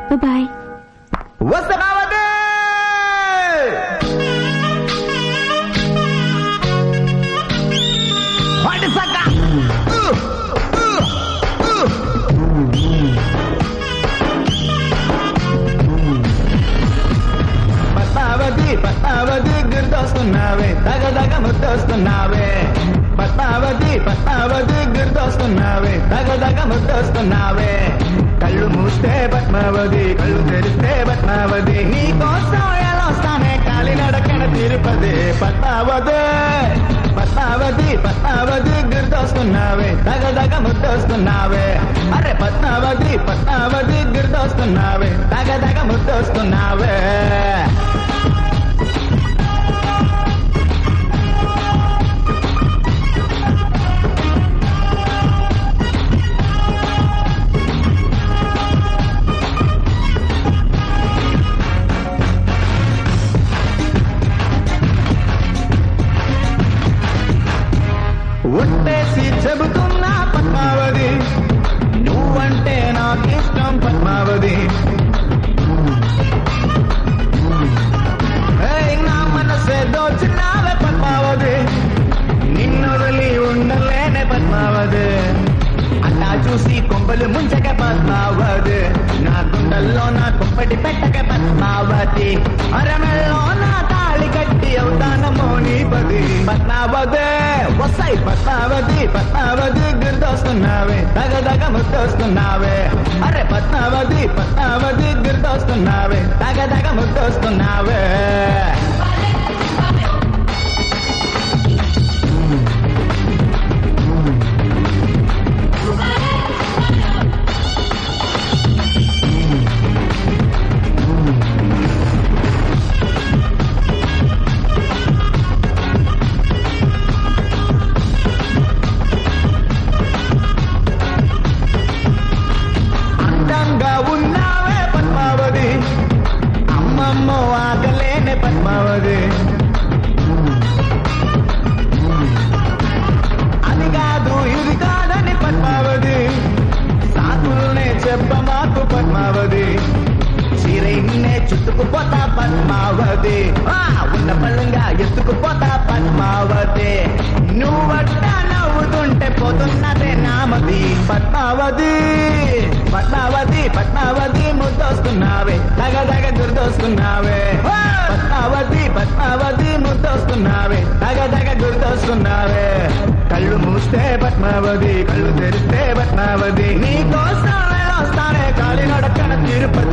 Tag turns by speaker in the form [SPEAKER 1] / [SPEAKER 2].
[SPEAKER 1] bye
[SPEAKER 2] వస్తున్నావదే వాటి సక్క పద్మావతి పద్మావతి గుర్తొస్తున్నావే తగ తగ ముద్దొస్తున్నావే పద్మావతి పద్మావతి గుర్తొస్తున్నావే తగ తగ ముద్దొస్తున్నావే కళ్ళు మూస్తే పద్మావతి కళ్ళు తెరిస్తే పద్మావతి నీ కోసం ఎలా వస్తానే కాలి నడకన తిరుపతి పద్మావతి పద్మావతి పద్మావతి గుర్తొస్తున్నావే తగ తగ ముద్దొస్తున్నావే అరే పద్మావతి పద్మావతి గుర్తొస్తున్నావే తగ తగ ముద్దొస్తున్నావే ఉట్టేసి చెబుతున్నా పద్మావతి నువ్వంటే నాకు ఇష్టం పద్మావతి ఏయ్, నా మనసే దోచినావే పద్మావతి నిన్ను వదిలి ఉండలేనే పద్మావతి అలా చూసి కొంపలు ముంచక పద్మావతి నా గుండెల్లో నా కుంపటి పెట్టక పద్మావతి అరమెల్లో నా తాళి కట్టి అవుతానమో నీ పది పద్మావతి వస్తాయి పద్మావతి పద్మావతి గుర్తొస్తున్నావే తగ తగ ముద్దొస్తున్నావే అరే పద్మావతి పద్మావతి గుర్తొస్తున్నావే తగ తగ ముద్దొస్తున్నావే అందంగా ఉన్నావే పద్మావతి అమ్మమ్మ ఆకలేనే పద్మావతి అది కాదు ఇది కాదని పద్మావతి సాకుల్నే చెప్ప మాకు పద్మావతి చీరైన్నే చుట్టుకుపోతా పద్మావతి ఆ, ఉన్న పళ్ళంగా ఎత్తుకుపోతా పద్మావతి నువ్వట్ట నవ్వుతుంటే పోతున్నదే నామది పద్మావతి పద్మావతి పద్మావతి ముద్దొస్తున్నావే తగ తగ గుర్తొస్తున్నావే పద్మావతి పద్మావతి ముద్దొస్తున్నావే తగ తగ గుర్తొస్తున్నావే కళ్ళు మూస్తే పద్మావతి కళ్ళు తెరిస్తే పద్మావతి నీ కోసం వస్తానే కాలి నడకన తిరుపతి